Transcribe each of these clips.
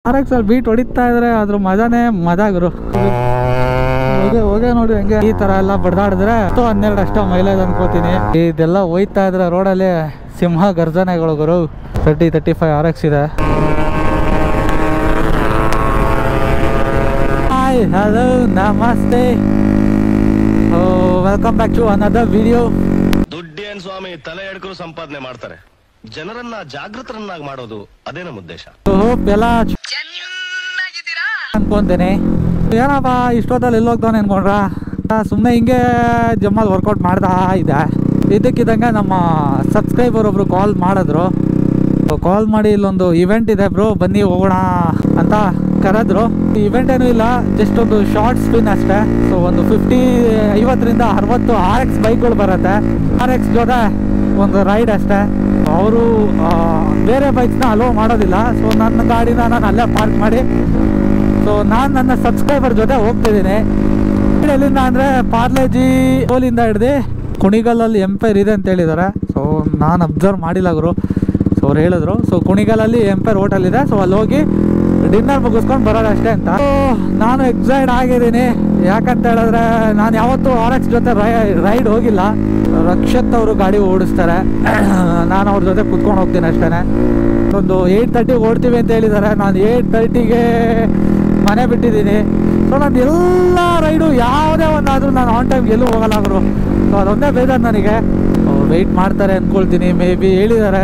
R X ಅಲ್ಲಿ beet ಹೊಡಿತಾ ಇದ್ರೆ ಅದ್ರ ಮಜಾನೇ ಮಜಾ ಗುರು ಹೋಗೆ ಹೋಗೆ ನೋಡಿ ಹಂಗೆ ಈ ತರ ಎಲ್ಲ ಬಡ್ದಾಡಿದ್ರೆ ಹತ್ತು ಹನ್ನೆರಡು ಅಷ್ಟೇ ಮೈಲೇಜ್ ಅನ್ಕೋತೀನಿ ಇದೆಲ್ಲ ಹೋಯ್ತಾ ಇದ್ರೆ ರೋಡಲ್ಲಿ ಸಿಂಹ ಗರ್ಜನೆಗಳು ಗುರು thirty thirty five R X ಇದೆ ಹಾಯ್ ಹಲೋ ನಮಸ್ತೆ welcome back to another video ದುಡ್ಡೇನ್ ಸ್ವಾಮಿ ತಲೆ ಎಡ್ಕರು ಸಂಪಾದನೆ ಮಾಡ್ತಾರೆ ಜನರನ್ನ ಜಾಗೃತರನ್ನಾಗಿ ಮಾಡೋದು ಅದೇ ನಮ್ಮ ಉದ್ದೇಶ ಹೋಪ್ ಎಲ್ಲ ಅನ್ಕೊಂತೇನೆ ಏನಪ್ಪ ಇಷ್ಟೊತ್ತಲ್ಲಿ ಎಲ್ಲಿ ಹೋಗ್ತಾನೆ ಅನ್ಕೊಂಡ್ರ ಸುಮ್ಮನೆ ಹಿಂಗೆ ಜಮ್ಮಲ್ಲಿ ವರ್ಕೌಟ್ ಮಾಡ್ತಾ ಇದ್ದೆ ಇದಕ್ಕಿದ್ದಂಗೆ ನಮ್ಮ ಸಬ್ಸ್ಕ್ರೈಬರ್ ಒಬ್ರು ಕಾಲ್ ಮಾಡಿದ್ರು ಕಾಲ್ ಮಾಡಿ ಇಲ್ಲೊಂದು ಇವೆಂಟ್ ಇದೆ ಬ್ರೋ ಬನ್ನಿ ಹೋಗೋಣ ಅಂತ ಕರೆದ್ರು ಇವೆಂಟ್ ಏನೂ ಇಲ್ಲ ಜಸ್ಟ್ ಒಂದು ಶಾರ್ಟ್ ಸ್ಪಿನ್ ಅಷ್ಟೇ ಸೊ ಒಂದು ಫಿಫ್ಟಿ ಐವತ್ತರಿಂದ ಅರವತ್ತು ಆರ್ ಎಕ್ಸ್ ಬೈಕ್ಗಳು ಬರುತ್ತೆ ಆರ್ ಎಕ್ಸ್ ಜೊತೆ ಒಂದು ರೈಡ್ ಅಷ್ಟೇ ಅವರು ಬೇರೆ ಬೈಕ್ಸ್ನ ಅಲೋ ಮಾಡೋದಿಲ್ಲ ಸೊ ನನ್ನ ಗಾಡಿನ ನಾನು ಅಲ್ಲೇ ಪಾರ್ಕ್ ಮಾಡಿ ಸೊ ನಾನು ನನ್ನ ಸಬ್ಸ್ಕ್ರೈಬರ್ ಜೊತೆ ಹೋಗ್ತಿದ್ದೀನಿ ಎಲ್ಲಿಂದ ಅಂದರೆ ಪಾರ್ಲೇಜಿ ಓಲಿಂದ ಹಿಡ್ದು ಕುಣಿಗಲ್ಲಲ್ಲಿ ಎಂಪೈರ್ ಇದೆ ಅಂತ ಹೇಳಿದ್ದಾರೆ ಸೊ ನಾನು ಅಬ್ಸರ್ವ್ ಮಾಡಿಲ್ಲ ಗುರು ಸೊ ಅವ್ರು ಹೇಳಿದ್ರು ಸೊ ಕುಣಿಗಲಲ್ಲಿ ಎಂಪೈರ್ ಹೋಟೆಲ್ ಇದೆ ಸೊ ಅಲ್ಲಿ ಹೋಗಿ ಡಿನ್ನರ್ ಮುಗಿಸ್ಕೊಂಡು ಬರೋದಷ್ಟೇ ಅಂತ So, ನಾನು ಎಕ್ಸೈಡ್ ಆಗಿದ್ದೀನಿ ಯಾಕಂತ ಹೇಳಿದ್ರೆ ನಾನು ಯಾವತ್ತೂ ಆರ್ ಎಕ್ಸ್ ಜೊತೆ ರೈಡ್ ಹೋಗಿಲ್ಲ ರಕ್ಷತ್ ಅವರು ಗಾಡಿ ಓಡಿಸ್ತಾರೆ ನಾನು ಅವ್ರ ಜೊತೆ ಕುತ್ಕೊಂಡು ಹೋಗ್ತೀನಿ ಅಷ್ಟೇ ಒಂದು ಏಯ್ಟ್ ತರ್ಟಿಗೆ ಓಡ್ತೀವಿ ಅಂತ ಹೇಳಿದ್ದಾರೆ ನಾನು ಏಯ್ಟ್ ತರ್ಟಿಗೆ ಮನೆ ಬಿಟ್ಟಿದ್ದೀನಿ ಸೊ ನಾನು ಎಲ್ಲ ರೈಡು ಯಾವುದೇ ಒಂದಾದರೂ ನಾನು ಆನ್ ಟೈಮ್ ಎಲ್ಲೂ ಹೋಗಲ್ಲ ಅವರು ಸೊ ಅದೊಂದೇ ಬೇಜಾರು ನನಗೆ ಅವ್ರು ವೆಯ್ಟ್ ಮಾಡ್ತಾರೆ ಅಂದ್ಕೊಳ್ತೀನಿ ಮೇ ಬಿ ಹೇಳಿದ್ದಾರೆ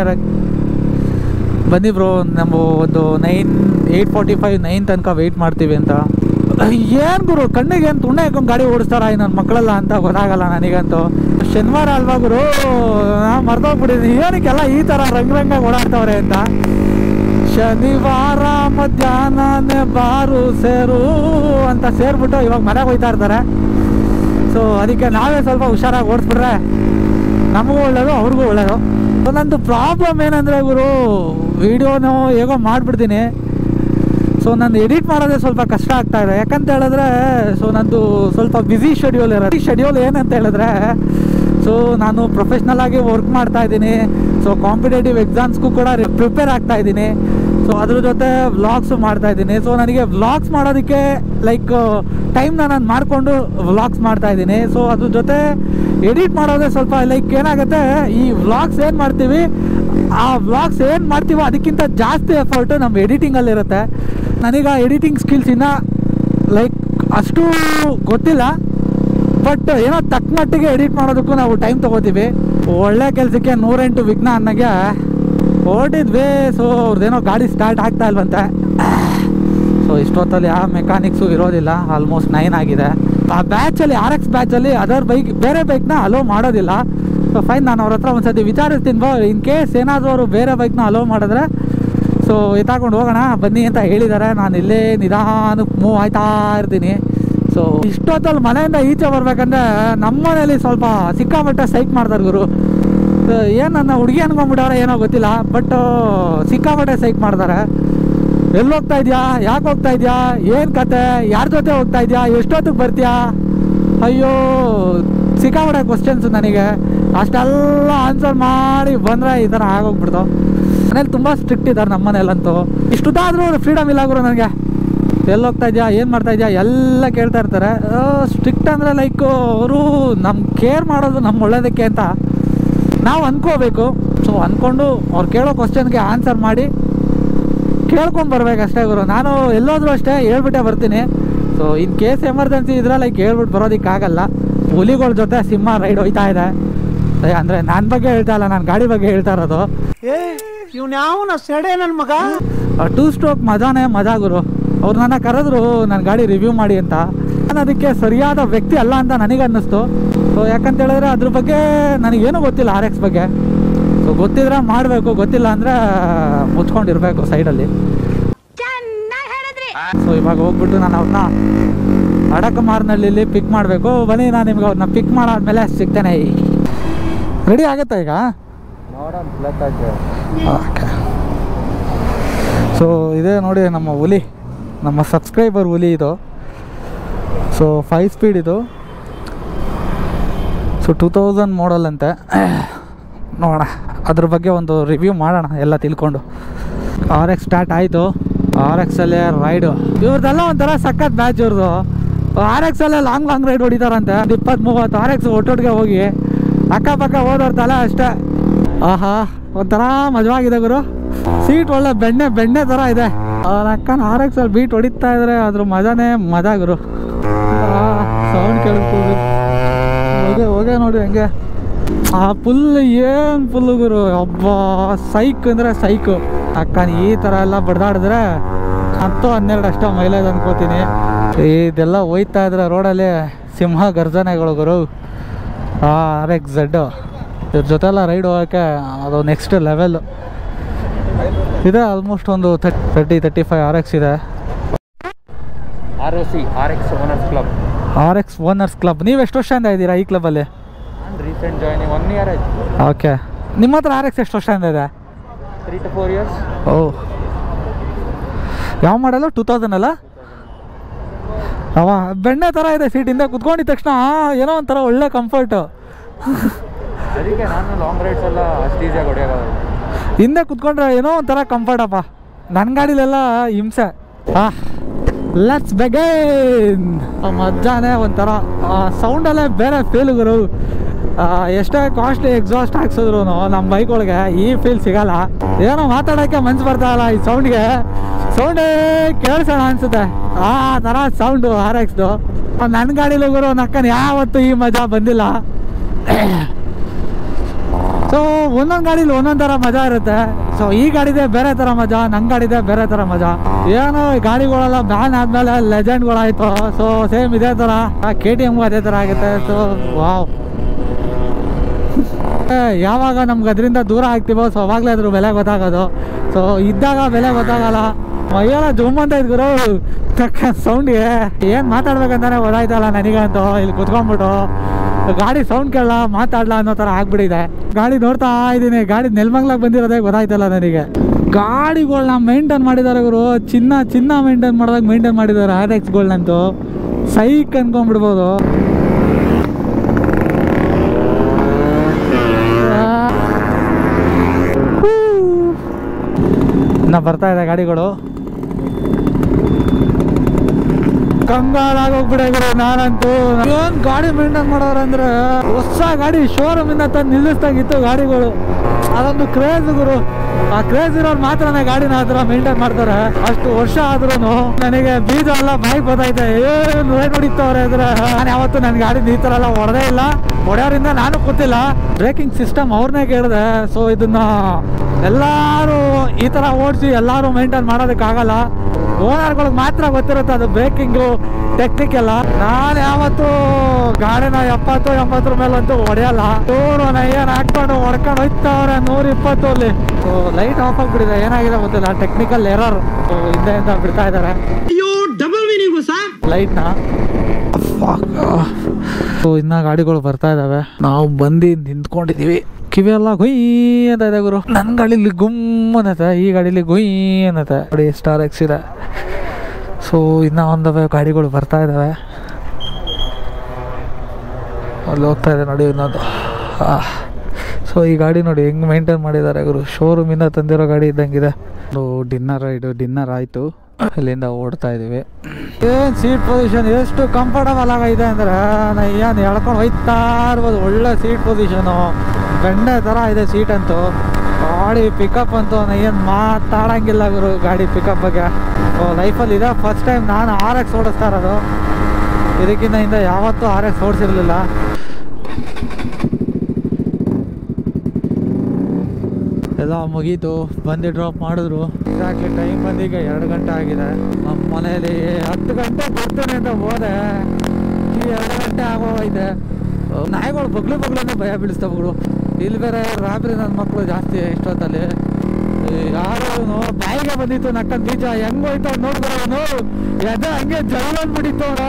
ಬನ್ನಿ ಬ್ರೋ ನಮ್ಮ ಒಂದು nine eight forty five nine ತನಕ ವೆಯ್ಟ್ ಮಾಡ್ತೀವಿ ಅಂತ ಏನು ಗುರು ಕಣ್ಣಿಗೆ ಏನು ತುಣ್ಣ ಹಾಕೊಂಡು ಗಾಡಿ ಓಡಿಸ್ತಾರ ಈ ನನ್ನ ಮಕ್ಕಳೆಲ್ಲ ಅಂತ ಗೊತ್ತಾಗಲ್ಲ ನನಗಂತೂ ಶನಿವಾರ ಅಲ್ವಾ ಗುರು ನಾ ಮರ್ತೋಗ್ಬಿಟ್ಟಿದ್ದೀನಿ ಏನಕ್ಕೆಲ್ಲ ಈ ಥರ ರಂಗ್ ರಂಗಾಗಿ ಓಡಾಡ್ತವ್ರೆ ಅಂತ ಶನಿವಾರ ಮಧ್ಯಾಹ್ನನೇ ಬಾರು ಸೇರು ಅಂತ ಸೇರ್ಬಿಟ್ಟು ಇವಾಗ ಮನೆಗೆ ಹೋಯ್ತಾ ಇರ್ತಾರೆ ಸೊ ಅದಕ್ಕೆ ನಾವೇ ಸ್ವಲ್ಪ ಹುಷಾರಾಗಿ ಓಡಿಸ್ಬಿಟ್ರೆ ನಮಗೂ ಒಳ್ಳೇದು ಅವ್ರಿಗೂ ಒಳ್ಳೇದು ಸೊ ನಂದು ಪ್ರಾಬ್ಲಮ್ ಏನಂದರೆ ಗುರು ವಿಡಿಯೋನು ಹೇಗೋ ಮಾಡಿಬಿಡ್ತೀನಿ ಸೊ ನಂದು ಎಡಿಟ್ ಮಾಡೋದೇ ಸ್ವಲ್ಪ ಕಷ್ಟ ಆಗ್ತಾ ಇದೆ ಯಾಕಂತ ಹೇಳಿದ್ರೆ ಸೊ ನಂದು ಸ್ವಲ್ಪ ಬ್ಯುಸಿ ಶೆಡ್ಯೂಲ್ ಇರೋದು ಈ ಶೆಡ್ಯೂಲ್ ಏನಂತ ಹೇಳಿದ್ರೆ ಸೊ ನಾನು ಪ್ರೊಫೆಷ್ನಲ್ ಆಗಿ ವರ್ಕ್ ಮಾಡ್ತಾ ಇದ್ದೀನಿ ಸೊ ಕಾಂಪಿಟೇಟಿವ್ ಎಕ್ಸಾಮ್ಸ್ಗೂ ಕೂಡ ಪ್ರಿಪೇರ್ ಆಗ್ತಾ ಇದ್ದೀನಿ ಸೊ ಅದ್ರ ಜೊತೆ ವ್ಲಾಗ್ಸು ಮಾಡ್ತಾ ಇದ್ದೀನಿ ಸೊ ನನಗೆ ವ್ಲಾಗ್ಸ್ ಮಾಡೋದಕ್ಕೆ ಲೈಕ್ ಟೈಮ್ನ ನಾನು ಮಾಡಿಕೊಂಡು ವ್ಲಾಗ್ಸ್ ಮಾಡ್ತಾ ಇದ್ದೀನಿ ಸೊ ಅದ್ರ ಜೊತೆ ಎಡಿಟ್ ಮಾಡೋದೇ ಸ್ವಲ್ಪ ಲೈಕ್ ಏನಾಗುತ್ತೆ ಈ ವ್ಲಾಗ್ಸ್ ಏನು ಮಾಡ್ತೀವಿ ಆ ವ್ಲಾಗ್ಸ್ ಏನು ಮಾಡ್ತೀವೋ ಅದಕ್ಕಿಂತ ಜಾಸ್ತಿ ಎಫರ್ಟು ನಮ್ಮ ಎಡಿಟಿಂಗಲ್ಲಿರುತ್ತೆ ನನಗೆ ಎಡಿಟಿಂಗ್ ಸ್ಕಿಲ್ಸ್ ಇನ್ನ ಲೈಕ್ ಅಷ್ಟು ಗೊತ್ತಿಲ್ಲ ಬಟ್ ಏನೋ ತಕ್ಕ ಮಟ್ಟಿಗೆ ಎಡಿಟ್ ಮಾಡೋದಕ್ಕೂ ನಾವು ಟೈಮ್ ತೊಗೋತೀವಿ ಒಳ್ಳೆ ಕೆಲಸಕ್ಕೆ ನೂರೆಂಟು ವಿಘ್ನ ಅನ್ನಗೆ ಹೊರಟಿದ್ವಿ ಸೊ ಅವ್ರದ್ದೇನೋ ಗಾಡಿ ಸ್ಟಾರ್ಟ್ ಆಗ್ತಾ ಇಲ್ವಂತೆ ಸೊ ಇಷ್ಟೊತ್ತಲ್ಲಿ ಯಾವ ಮೆಕ್ಯಾನಿಕ್ಸು ಇರೋದಿಲ್ಲ ಆಲ್ಮೋಸ್ಟ್ ನೈನ್ ಆಗಿದೆ ಆ ಬ್ಯಾಚಲ್ಲಿ ಆರ್ ಎಕ್ಸ್ ಬ್ಯಾಚಲ್ಲಿ ಅದರ್ ಬೈಕ್ ಬೇರೆ ಬೈಕ್ನ ಅಲೋ ಮಾಡೋದಿಲ್ಲ ಸೊ ಫೈನ್ ನಾನು ಅವ್ರ ಹತ್ರ ಒಂದ್ಸತಿ ವಿಚಾರಿಸ್ತೀನಿ ಬೋ ಇನ್ ಕೇಸ್ ಏನಾದರೂ ಅವರು ಬೇರೆ ಬೈಕ್ನ ಅಲೋ ಮಾಡಿದ್ರೆ ಸೊ ಎತ್ತಾಕೊಂಡು ಹೋಗೋಣ ಬನ್ನಿ ಅಂತ ಹೇಳಿದ್ದಾರೆ ನಾನು ಇಲ್ಲೇ ನಿಧಾನಕ್ಕೆ ಮೂವ್ ಆಯ್ತಾ ಇರ್ತೀನಿ ಸೊ ಇಷ್ಟೊತ್ತಲ್ಲಿ ಮನೆಯಿಂದ ಈಚೆ ಬರ್ಬೇಕಂದ್ರೆ ನಮ್ಮ ಮನೇಲಿ ಸ್ವಲ್ಪ ಸಿಕ್ಕಾಪಟ್ಟೆ ಸೈಕ್ ಮಾಡ್ತಾರೆ ಗುರು ಏನು ನನ್ನ ಹುಡುಗಿ ಅನ್ಕೊಂಡ್ಬಿಟ್ಟವ್ರೆ ಏನೋ ಗೊತ್ತಿಲ್ಲ ಬಟ್ ಸಿಕ್ಕಾಪಟ್ಟೆ ಸೈಕ್ ಮಾಡ್ತಾರೆ ಎಲ್ಲಿ ಹೋಗ್ತಾ ಇದೆಯಾ ಯಾಕೆ ಹೋಗ್ತಾ ಇದೆಯಾ ಏನು ಕತೆ ಯಾರ ಜೊತೆ ಹೋಗ್ತಾ ಇದೆಯಾ ಎಷ್ಟೊತ್ತಿಗೆ ಬರ್ತೀಯಾ ಅಯ್ಯೋ ಸಿಕ್ಕಾಪಟ್ಟೆ ಕ್ವಶನ್ಸ್ ನನಗೆ ಅಷ್ಟೆಲ್ಲ ಆನ್ಸರ್ ಮಾಡಿ ಬಂದರೆ ಈ ಥರ ಆಗೋಗ್ಬಿಡ್ತು ಮನೇಲಿ ತುಂಬ ಸ್ಟ್ರಿಕ್ಟ್ ಇದ್ದಾರೆ ನಮ್ಮ ಮನೇಲಂತೂ ಇಷ್ಟುದಾದ್ರೂ ಫ್ರೀಡಮ್ ಇಲ್ಲ ಗುರು ನನಗೆ ಎಲ್ಲಿ ಹೋಗ್ತಾ ಇದೆಯಾ ಏನು ಮಾಡ್ತಾ ಇದೆಯಾ ಎಲ್ಲ ಕೇಳ್ತಾ ಇರ್ತಾರೆ ಸ್ಟ್ರಿಕ್ಟ್ ಅಂದರೆ ಲೈಕು ಅವರು ನಮ್ಮ ಕೇರ್ ಮಾಡೋದು ನಮ್ಮ ಒಳ್ಳೇದಕ್ಕೆ ಅಂತ ನಾವು ಅನ್ಕೋಬೇಕು ಸೊ ಅಂದ್ಕೊಂಡು ಅವ್ರು ಕೇಳೋ ಕ್ವಶನ್ಗೆ ಆನ್ಸರ್ ಮಾಡಿ ಕೇಳ್ಕೊಂಡು ಬರ್ಬೇಕಷ್ಟೇ ಗುರು ನಾನು ಎಲ್ಲೋದ್ರೂ ಅಷ್ಟೇ ಹೇಳ್ಬಿಟ್ಟೆ ಬರ್ತೀನಿ ಸೊ ಇನ್ ಕೇಸ್ ಎಮರ್ಜೆನ್ಸಿ ಇದ್ರೆ ಲೈಕ್ ಹೇಳ್ಬಿಟ್ಟು ಬರೋದಕ್ಕಾಗಲ್ಲ ಹುಲಿಗಳ ಜೊತೆ ಸಿಂಹ ರೈಡ್ ಹೋಯ್ತಾ ಇದೆ ಏ, ಅಂದ್ರೆ ನನ್ನ ಬಗ್ಗೆ ಹೇಳ್ತಾ ಇಲ್ಲ ನಾನು ಗಾಡಿ ಬಗ್ಗೆ ಹೇಳ್ತಾ ಇರೋದು ಏ ಇವ್ನ ಯಾವನ ಸೆಡೆ ನನ್ ಮಗ ಟೂ ಸ್ಟ್ರೋಕ್ ಮಜಾನೇ ಮಜಾ ಗುರು ಅವ್ರು ನನ್ನ ಕರೆದ್ರು ನನ್ನ ಗಾಡಿ ರಿವ್ಯೂ ಮಾಡಿ ಅಂತ ನಾನು ಅದಕ್ಕೆ ಸರಿಯಾದ ವ್ಯಕ್ತಿ ಅಲ್ಲ ಅಂತ ನನಗೆ ಅನ್ನಿಸ್ತು ಸೊ ಯಾಕಂತ ಹೇಳಿದ್ರೆ ಅದ್ರ ಬಗ್ಗೆ ನನಗೇನು ಗೊತ್ತಿಲ್ಲ ಆರ್ ಎಕ್ಸ್ ಬಗ್ಗೆ ಸೊ ಗೊತ್ತಿದ್ರೆ ಮಾಡಬೇಕು ಗೊತ್ತಿಲ್ಲ ಅಂದರೆ ಮುಚ್ಕೊಂಡಿರ್ಬೇಕು ಸೈಡಲ್ಲಿ ಸೊ ಇವಾಗ ಹೋಗ್ಬಿಟ್ಟು ನಾನು ಅವ್ರನ್ನ ಅಡಕಮಾರ್ನಳ್ಳಿಲಿ ಪಿಕ್ ಮಾಡಬೇಕು ಬನ್ನಿ ನಾನು ನಿಮ್ಗೆ ಅವ್ರನ್ನ ಪಿಕ್ ಮಾಡಾದ್ಮೇಲೆ ಸಿಗ್ತೇನೆ ರೆಡಿ ಆಗತ್ತಾ ಈಗ ಓಕೆ ಸೊ ಇದೇ ನೋಡಿ ನಮ್ಮ ಹುಲಿ ನಮ್ಮ ಸಬ್ಸ್ಕ್ರೈಬರ್ ಹುಲಿ ಇದು ಸೊ ಫೈವ್ ಸ್ಪೀಡ್ ಇದು ಸೊ ಟೂ ತೌಸಂಡ್ ಮಾಡಲ್ ಅಂತೆ ನೋಡೋಣ ಅದ್ರ ಬಗ್ಗೆ ಒಂದು ರಿವ್ಯೂ ಮಾಡೋಣ ಎಲ್ಲ ತಿಳ್ಕೊಂಡು ಆರ್ ಎಕ್ಸ್ ಸ್ಟಾರ್ಟ್ ಆಯಿತು ಆರ್ ಎಕ್ಸ್ ಅಲ್ಲೇ ರೈಡು ಇವ್ರದ್ದೆಲ್ಲ ಒಂಥರ ಸಖತ್ ಬ್ಯಾಚ್ ಇವ್ರದ್ದು ಆರ್ ಎಕ್ಸ್ ಅಲ್ಲೇ ಲಾಂಗ್ ಲಾಂಗ್ ರೈಡ್ ಹೊಡಿತಾರಂತೆ ಒಂದು ಇಪ್ಪತ್ತು ಮೂವತ್ತು ಆರ್ ಎಕ್ಸ್ ಒಟ್ಟೊಟ್ಟಿಗೆ ಹೋಗಿ ಅಕ್ಕಪಕ್ಕ ಹೋದವ್ರ ತಲೆ ಅಷ್ಟೇ ಆಹಾ ಒಂಥರ ಮಜವಾಗಿದೆ ಗುರು ಸೀಟ್ ಒಳ್ಳೆ ಬೆಣ್ಣೆ ಬೆಣ್ಣೆ ಥರ ಇದೆ ಅವ್ರ ಅಕ್ಕನ ಆರ್ ಎಕ್ಸ್ ಅಲ್ಲಿ ಬೀಟ್ ಹೊಡಿತಾ ಇದ್ರೆ ಅದ್ರ ಮಜಾನೇ ಮಜಾ ಗುರು ಸೌಂಡ್ ಕೇಳಿಸ್ಬೋದು ಹೋಗೆ ಹೋಗೆ ನೋಡಿ ಹಂಗೆ ಆ ಫುಲ್ ಏನು ಫುಲ್ಲು ಗುರು ಒಬ್ಬ ಸೈಕ್ ಅಂದರೆ ಸೈಕು ಅಕ್ಕನ ಈ ಥರ ಎಲ್ಲ ಬಡ್ದಾಡಿದ್ರೆ ಹತ್ತು ಹನ್ನೆರಡು ಅಷ್ಟೇ ಮೈಲೇಜ್ ಅನ್ಕೋತೀನಿ ಇದೆಲ್ಲ ಹೋಯ್ತಾ ಇದ್ರೆ ರೋಡಲ್ಲಿ ಸಿಂಹ ಗರ್ಜನೆಗಳು ಗುರು ಆರ್ ಎಕ್ಸ್ ಝಡ್ಡು ಇದ್ರ ಜೊತೆಲ್ಲ ರೈಡ್ ಹೋಗೋಕ್ಕೆ ಅದು ನೆಕ್ಸ್ಟ್ ಲೆವೆಲ್ ಇದೆ ಆಲ್ಮೋಸ್ಟ್ ಒಂದು thirty thirty five R X ಇದೆ R O C R X owners club R X owners club ನೀವು ಎಷ್ಟು ವರ್ಷದಿಂದ ಇದ್ದೀರಾ ಈ ಕ್ಲಬ್ಬಲ್ಲಿ ನಾನು ರೀಸೆಂಟ್ ಜಾಯ್ನಿಂಗ್ ಒನ್ ಇಯರ್ ಆಯ್ತು ಓಕೆ ನಿಮ್ಮ ಹತ್ರ ಆರ್ ಎಕ್ಸ್ ಎಷ್ಟು ವರ್ಷದಿಂದ ಇದೆ three to four years oh ಯಾವ ಮಾಡಲು ಟೂ ತೌಸಂಡ್ ಅಲ್ಲ ಅವ ಬೆಣ್ಣೆ ಥರ ಇದೆ ಸೀಟಿಂದ ಕುತ್ಕೊಂಡಿದ ತಕ್ಷಣ ಏನೋ ಒಂಥರ ಒಳ್ಳೆ ಕಂಫರ್ಟು ಅದಕ್ಕೆ ನಾನು ಲಾಂಗ್ ರೈಡ್ಸ್ ಎಲ್ಲ ಅಷ್ಟು ಈಸಿಯಾಗಿ ಹೊಡೆಯೋದು ಹಿಂದೆ ಕುತ್ಕೊಂಡ್ರೆ ಏನೋ ಒಂಥರ ಕಂಫರ್ಟಪ್ಪ ನನ್ನ ಗಾಡಿಲೆಲ್ಲ ಹಿಂಸೆ ಆ ಲೆಟ್ಸ್ ಬೆಗೈನ್ ಮಜ್ಜಾನೇ ಒಂಥರ ಸೌಂಡಲ್ಲೇ ಬೇರೆ ಫೀಲ್ ಗುರು ಆ, ಎಷ್ಟೇ ಕಾಸ್ಟ್ಲಿ ಎಕ್ಸಾಸ್ಟ್ ಹಾಕ್ಸಿದ್ರು ನಮ್ಮ ಬೈಕ್ಗಳಿಗೆ ಈ ಫೀಲ್ ಸಿಗಲ್ಲ ಏನೋ ಮಾತಾಡೋಕ್ಕೆ ಮನ್ಸು ಬರ್ತಾ ಇಲ್ಲ ಈ ಸೌಂಡ್ಗೆ ಸೌಂಡೇ ಕೇಳಿಸೋಣ ಅನ್ಸುತ್ತೆ ಆ ಥರ ಸೌಂಡು ಆರ್ ಎಕ್ಸ್ದು ನನ್ನ ಗಾಡೀಲಿ ಗುರು ನಕ್ಕನ್ ಯಾವತ್ತೂ ಈ ಮಜಾ ಬಂದಿಲ್ಲ ಸೊ ಒಂದೊಂದು ಗಾಡೀಲಿ ಒಂದೊಂದು ಥರ ಮಜಾ ಇರುತ್ತೆ ಸೊ ಈ ಗಾಡಿದೆ ಬೇರೆ ಥರ ಮಜಾ ನನ್ನ ಗಾಡಿದೆ ಬೇರೆ ಥರ ಮಜಾ ಏನೋ ಈ ಗಾಡಿಗಳೆಲ್ಲ ಬ್ಯಾನ್ ಆದಮೇಲೆ ಲೆಜೆಂಡ್ಗಳಾಯ್ತು ಸೊ ಸೇಮ್ ಇದೇ ಥರ ಕೆ ಟಿ ಎಮ್ಗೂ ಅದೇ ಥರ ಆಗುತ್ತೆ ಸೊ ವಾವ್ ಏ, ಯಾವಾಗ ನಮ್ಗೆ ಅದರಿಂದ ದೂರ ಆಗ್ತೀವೋ ಸೊ ಅವಾಗಲೇ ಅದ್ರ ಬೆಲೆ ಗೊತ್ತಾಗೋದು ಸೊ ಇದ್ದಾಗ ಬೆಲೆ ಗೊತ್ತಾಗಲ್ಲ ಮೈಯೆಲ್ಲ ಜುಮ್ ಅಂತ ಇದ್ಗುರು ತಕ್ಕ ಸೌಂಡ್ಗೆ ಏನು ಮಾತಾಡ್ಬೇಕಂತಾನೆ ಗೊತ್ತಾಯ್ತಲ್ಲ ನನಗಂತೂ ಇಲ್ಲಿ ಕುತ್ಕೊಂಡ್ಬಿಟ್ಟು ಗಾಡಿ ಸೌಂಡ್ ಕೇಳಲ್ಲ ಮಾತಾಡ್ಲಾ ಅನ್ನೋ ಥರ ಆಗ್ಬಿಟ್ಟಿದೆ ಗಾಡಿ ನೋಡ್ತಾ ಇದ್ದೀನಿ ಗಾಡಿ ನೆಲ್ಮಂಗ್ಲಾಗ ಬಂದಿರೋದೇ ಗೊತ್ತಾಯ್ತಲ್ಲ ನನಗೆ ಗಾಡಿಗಳ್ನ ಮೇಂಟೈನ್ ಮಾಡಿದ್ದಾರೆ ಇವರು ಚಿನ್ನ ಚಿನ್ನ ಮೇಂಟೈನ್ ಮಾಡಿದಾಗ ಮೇಂಟೈನ್ ಮಾಡಿದ್ದಾರೆ ಆರ್ ಎಕ್ಸ್ಗಳ್ನಂತೂ ಸೈಕ್ ಅನ್ಕೊಂಡ್ಬಿಡ್ಬೋದು ಇನ್ನ ಬರ್ತಾ ಇದೆ ಗಾಡಿಗಳು ಕಂಗಾಲಾಗೋಗ್ಬಿಟ್ಟಿದ್ರು ನಾನಂತೂ ಏನ್ ಗಾಡಿ ಮೇಂಟೈನ್ ಮಾಡೋರಂದ್ರೆ ಹೊಸ ಗಾಡಿ ಶೋರೂಮ್ ಇಂದ ತಂದು ನಿಲ್ಲಿಸ್ದಾಗಿತ್ತು ಗಾಡಿಗಳು ಅದೊಂದು ಕ್ರೇಜ್ ಗುರು ಆ ಕ್ರೇಜ್ ಇರೋರು ಮಾತ್ರನೇ ಗಾಡಿನ ಆ ಥರ ಮೇಂಟೈನ್ ಮಾಡ್ತಾರೆ ಅಷ್ಟು ವರ್ಷ ಆದ್ರೂ ನನಗೆ ಬೀಜ ಎಲ್ಲ ಬೈಕ್ ಗೊತ್ತೈತೆ ಏನು ರೇಟ್ ಹೊಡಿತವ್ರೆ ಅಂದ್ರೆ ನಾನು ಯಾವತ್ತು ನನ್ನ ಗಾಡಿ ಈ ಥರ ಎಲ್ಲ ಹೊಡೆದೇ ಇಲ್ಲ ಹೊಡೆಯೋರಿಂದ ನಾನು ಗೊತ್ತಿಲ್ಲ ಬ್ರೇಕಿಂಗ್ ಸಿಸ್ಟಮ್ ಅವ್ರನ್ನೇ ಕೇಳಿದೆ ಸೊ ಇದನ್ನ ಎಲ್ಲರೂ ಈ ಥರ ಓಡಿಸಿ ಎಲ್ಲರೂ ಮೇಂಟೈನ್ ಮಾಡೋದಕ್ಕಾಗಲ್ಲ ಓನರ್ಗಳಿಗೆ ಮಾತ್ರ ಗೊತ್ತಿರುತ್ತೆ ಅದು ಬ್ರೇಕಿಂಗು ಟೆಕ್ನಿಕ್ ಎಲ್ಲ ನಾನು ಯಾವತ್ತು ಗಾಡಿನ ಎಪ್ಪತ್ತು ಎಂಬತ್ತರ ಮೇಲಂತೂ ಹೊಡೆಯಲ್ಲ ನೂರು ಏನ್ ಹಾಕ್ಕೊಂಡು ಹೊಡ್ಕೊಂಡು ಹೋಯ್ತವ್ರೆ ನೂರ ಇಪ್ಪತ್ತು ಅಲ್ಲಿ ಲೈಟ್ ಆಫ್ ಆಗ್ಬಿಟ್ಟಿದೆ ಏನಾಗಿದೆ ಗೊತ್ತಿಲ್ಲ ಟೆಕ್ನಿಕಲ್ ಎರರ್ ಹಿಂದೆಯಿಂದ ಬಿಡ್ತಾ ಇದ್ದಾರೆ ಲೈಟ್ನ ಸೊ ಇನ್ನ ಗಾಡಿಗಳು ಬರ್ತಾ ಇದಾವೆ ನಾವು ಬಂದು ನಿಂತ್ಕೊಂಡಿದೀವಿ ಕಿವಿ ಎಲ್ಲ ಗುಯ್ ಅಂತ ಇದೆ ಗುರು ನನ್ನ ಗಾಡೀಲಿ ಗುಮ್ ಅನ್ನತ್ತೆ ಈ ಗಾಡೀಲಿ ಗುಯ್ ಅನ್ನತ್ತೆ ನೋಡಿ ಸ್ಟಾರ್ ಎಕ್ಸ್ ಇದೆ ಸೊ ಇನ್ನ ಒಂದವೆ ಗಾಡಿಗಳು ಬರ್ತಾ ಇದಾವೆ ಅಲ್ಲಿ ಹೋಗ್ತಾ ಇದೆ ನೋಡಿ ಇನ್ನೊಂದು ಸೊ ಈ ಗಾಡಿ ನೋಡಿ ಹೆಂಗ್ ಮೇಂಟೈನ್ ಮಾಡಿದ್ದಾರೆ ಗುರು ಶೋರೂಮಿಂದ ತಂದಿರೋ ಗಾಡಿ ಇದ್ದಂಗಿದೆ ಡಿನ್ನರ್ ಇದು ಡಿನ್ನರ್ ಆಯಿತು ಅಲ್ಲಿಂದ ಓಡ್ತಾ ಇದೀವಿ ಏನು ಸೀಟ್ ಪೊಸಿಷನ್ ಎಷ್ಟು ಕಂಫರ್ಟಬಲ್ ಆಗೈತೆ ಅಂದರೆ ಏನು ಎಳ್ಕೊಂಡು ಹೋಯ್ತಾ ಇರ್ಬೋದು ಒಳ್ಳೆ ಸೀಟ್ ಪೊಸಿಷನು ಬೆಂಡೆ ಥರ ಇದೆ ಸೀಟ್ ಅಂತೂ ಗಾಡಿ ಪಿಕಪ್ ಅಂತೂ ಏನು ಮಾತಾಡಂಗಿಲ್ಲ ಗುರು ಗಾಡಿ ಪಿಕಪ್ ಬಗ್ಗೆ ಲೈಫಲ್ಲಿ ಇದೆ ಫಸ್ಟ್ ಟೈಮ್ ನಾನು ಆರ್ ಎಕ್ಸ್ ಓಡಿಸ್ತಾ ಇರೋದು ಇದಕ್ಕಿಂತ ಹಿಂದೆ ಯಾವತ್ತೂ ಆರ್ ಎಕ್ಸ್ ಓಡಿಸಿರ್ಲಿಲ್ಲ ಎಲ್ಲ ಮುಗೀತು ಬಂದು ಡ್ರಾಪ್ ಮಾಡಿದ್ರು ಎಕ್ಸಾಕ್ಟ್ಲಿ ಟೈಮ್ ಬಂದೀಗ ಎರಡು ಗಂಟೆ ಆಗಿದೆ ನಮ್ಮ ಮನೇಲಿ ಹತ್ತು ಗಂಟೆ ಬರ್ತಾನೆ ಅಂತ ಹೋದೆ ಈ ಎರಡು ಗಂಟೆ ಆಗೋಯ್ತೆ ನಾಯಿಗಳು ಬಗ್ಲು ಬಗ್ಲನ್ನೇ ಭಯ ಬೀಳಿಸ್ತಾವ್ಗಳು ಇಲ್ಲಿ ಬೇರೆ ರಾತ್ರಿ ನನ್ನ ಮಕ್ಕಳು ಜಾಸ್ತಿ ಇಷ್ಟೊತ್ತಲ್ಲಿ ಯಾರು ಬಾಯಿಗೆ ಬಂದಿತ್ತು ನಕ್ಕನ್ ಬೀಜ ಹೆಂಗ್ ಹೋಯ್ತಾವ ನೋಡಿದ್ರವನು ಎದೆ ಹಂಗೆ ಜಗಳ ಬಿಡಿತ್ತವನ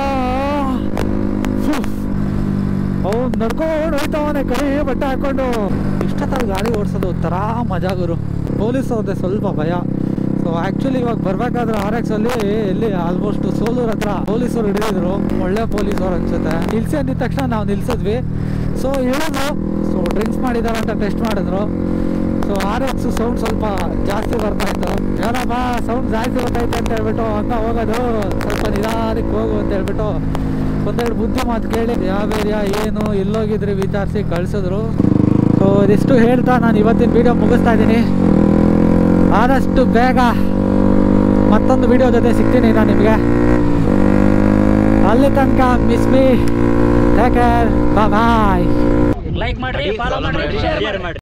ಅವ್ನು ನಡ್ಕೊಂಡು ಹೋಯ್ತಾವನೆ ಕೈ ಬಟ್ಟೆ ಹಾಕೊಂಡು ಇಷ್ಟೊತ್ತಲ್ಲಿ ಗಾಡಿ ಓಡಿಸೋದು ಒಂಥರ ಮಜಾ ಗುರು ಪೊಲೀಸ್ ಅವ್ರದ್ದೆ ಸ್ವಲ್ಪ ಭಯ ಸೊ ಆ್ಯಕ್ಚುಲಿ ಇವಾಗ ಬರ್ಬೇಕಾದ್ರೆ ಆರ್ ಎಕ್ಸ್ ಅಲ್ಲಿ ಇಲ್ಲಿ ಆಲ್ಮೋಸ್ಟ್ ಸೋಲೂರ್ ಹತ್ರ ಪೊಲೀಸರು ಹಿಡಿದಿದ್ರು ಒಳ್ಳೆ ಪೊಲೀಸರು ಅನ್ಸುತ್ತೆ ನಿಲ್ಸಿ ಅಂದಿದ ತಕ್ಷಣ ನಾವು ನಿಲ್ಸಿದ್ವಿ ಸೊ ಹೇಳಿದ್ರು ಸೊ ಡ್ರಿಂಕ್ಸ್ ಮಾಡಿದಾರೆ ಅಂತ ಟೆಸ್ಟ್ ಮಾಡಿದ್ರು ಸೊ ಆರ್ ಎಕ್ಸ್ ಸೌಂಡ್ ಸ್ವಲ್ಪ ಜಾಸ್ತಿ ಬರ್ತಾ ಇತ್ತು ಏನಪ್ಪ ಸೌಂಡ್ ಜಾಸ್ತಿ ಬರ್ತೈತೆ ಅಂತ ಹೇಳ್ಬಿಟ್ಟು ಹಂಗ ಹೋಗೋದು ಸ್ವಲ್ಪ ನಿಧಾನಕ್ಕೆ ಹೋಗು ಅಂತ ಹೇಳ್ಬಿಟ್ಟು ಒಂದೆರಡು ಬುದ್ಧಿ ಮಾತು ಕೇಳಿ ಯಾವ ಏರಿಯಾ ಏನು ಎಲ್ಲೋಗಿದ್ರಿ ವಿಚಾರಿಸಿ ಕಳಿಸಿದ್ರು ಸೊ ಇದಿಷ್ಟು ಹೇಳ್ತಾ ನಾನು ಇವತ್ತಿನ ವಿಡಿಯೋ ಮುಗಿಸ್ತಾ ಇದ್ದೀನಿ ಆದಷ್ಟು ಬೇಗ ಮತ್ತೊಂದು ವಿಡಿಯೋ ಜೊತೆ ಸಿಗ್ತೀನಿ ನಾನು ನಿಮಗೆ ಅಲ್ಲಿ ತನಕ miss me take care bye like ಮಾಡ್ರಿ ಫಾಲೋ ಮಾಡ್ರಿ ಶೇರ್ ಮಾಡ್ರಿ